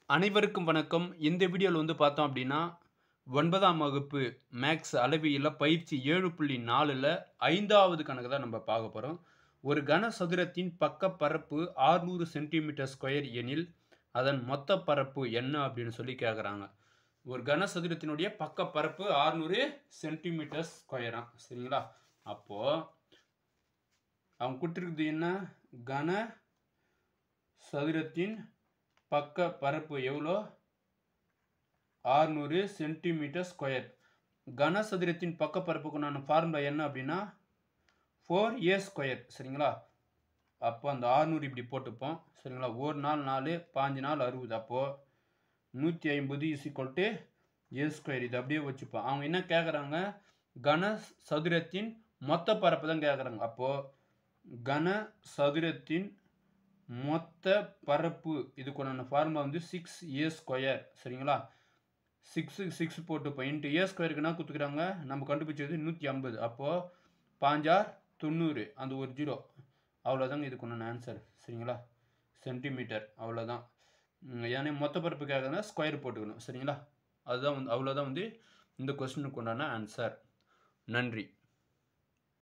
அனைவருக்கும் வணக்கம் இந்த வீடியோவில் வந்து பார்த்தோம் அப்படின்னா ஒன்பதாம் வகுப்பு மேக்ஸ் அளவியல பயிற்சி ஏழு புள்ளி நாலில் ஐந்தாவது கணக்கு தான் நம்ம பார்க்க போகிறோம் ஒரு கனசதுரத்தின் பக்க பரப்பு ஆறுநூறு சென்டிமீட்டர் ஸ்கொயர் எனில் அதன் மொத்த பரப்பு என்ன அப்படின்னு சொல்லி கேட்குறாங்க ஒரு கனசதுரத்தினுடைய பக்க பரப்பு ஆறுநூறு சென்டிமீட்டர் ஸ்கொயரா சரிங்களா அப்போது அவங்க கொடுத்துருக்குது என்ன கன சதுரத்தின் பக்க பரப்பு எவ்வளோ ஆறுநூறு சென்டிமீட்டர் ஸ்கொயர் கனசதுரத்தின் பக்க பரப்புக்கு நான் ஃபார்முலா என்ன அப்படின்னா ஃபோர் ஏ ஸ்கொயர் சரிங்களா அப்போ அந்த ஆறுநூறு இப்படி போட்டுப்போம் சரிங்களா ஒரு நாள் நாலு பாஞ்சு நாள் அறுபது அப்போது நூற்றி ஐம்பது is equal to A square இது அப்படியே வச்சுப்போம் அவங்க என்ன கேட்குறாங்க கன சதுரத்தின் மொத்த பரப்பு தான் கேட்குறாங்க அப்போது கன சதுரத்தின் மொத்த பரப்பு இதுக்குண்டான ஃபார்முலா வந்து சிக்ஸ் ஏ ஸ்கொயர் சரிங்களா சிக்ஸு சிக்ஸ் போட்டுப்போம் இன்ட்டு ஏ ஸ்கொயருக்கு என்ன கொடுத்துக்கிறாங்க நம்ம கண்டுபிடிச்சது நூற்றி ஐம்பது அப்போது பாஞ்சார் தொண்ணூறு அந்த ஒரு ஜீரோ அவ்வளோதாங்க இதுக்குண்டான ஆன்சர் சரிங்களா சென்டிமீட்டர் அவ்வளோதான் ஏன்னா மொத்த பரப்பு கேட்குறதுனா ஸ்கொயர் போட்டுக்கணும் சரிங்களா அதுதான் வந்து அவ்வளோதான் வந்து இந்த கொஸ்டினுக்கு உண்டான ஆன்சர் நன்றி